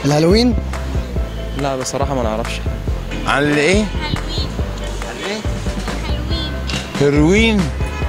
الهالوين لا بصراحة ما نعرفش عن الايه هالوين عن ايه هالوين هيروين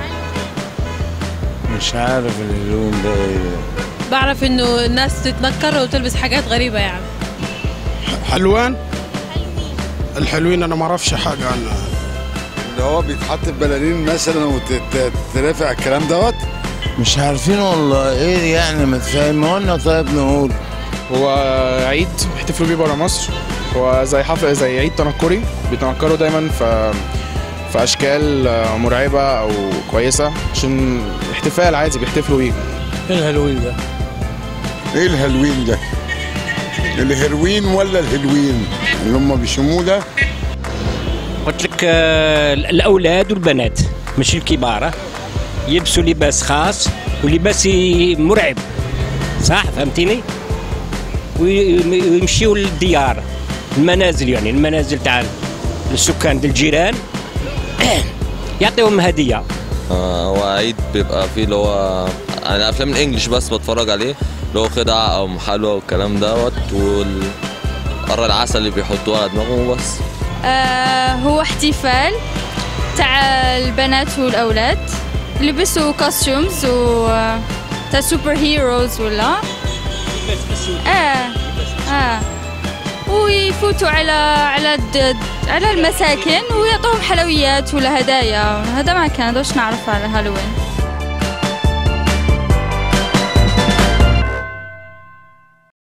مش عارف الهيروين ده ايه بعرف انه الناس تتنكر وتلبس حاجات غريبة يعني حلوان الحلوين انا ما اعرفش حاجه عنها اللي هو بيتحط ببلالين مثلا وترافع الكلام دوت مش عارفين والله ايه يعني ما تفهموا لنا طيب نقول هو عيد بيحتفلوا بيه بره مصر هو زي حفل زي عيد تنكري بيتنكروا دايما في في اشكال مرعبه او كويسه عشان احتفال عادي بيحتفلوا بيه ايه الهالوين ده؟ ايه الهالوين ده الهيروين ولا الهلوين اللي هم بيسموه ده قلت لك آه، الاولاد والبنات مش الكبار آه. يلبسوا لباس خاص ولباس ي- مرعب صح فهمتني وي- ويمشيوا للديار المنازل يعني المنازل تاع السكان ديال الجيران يعطيهم هديه آه، هو عيد بيبقى فيه اللي هو انا افلام الانجليش بس بتفرج عليه اللي هو خدعه او محلوه والكلام دوت والقرى العسل اللي بيحطوها على دماغهم وبس آه هو احتفال تاع البنات والأولاد لبسوا كوستيومز و تاع سوبر هيروز ولا اه اه ويفوتوا على على الد- على المساكن ويعطوهم حلويات ولا هدايا هذا ما كان هذا واش نعرف على هالوين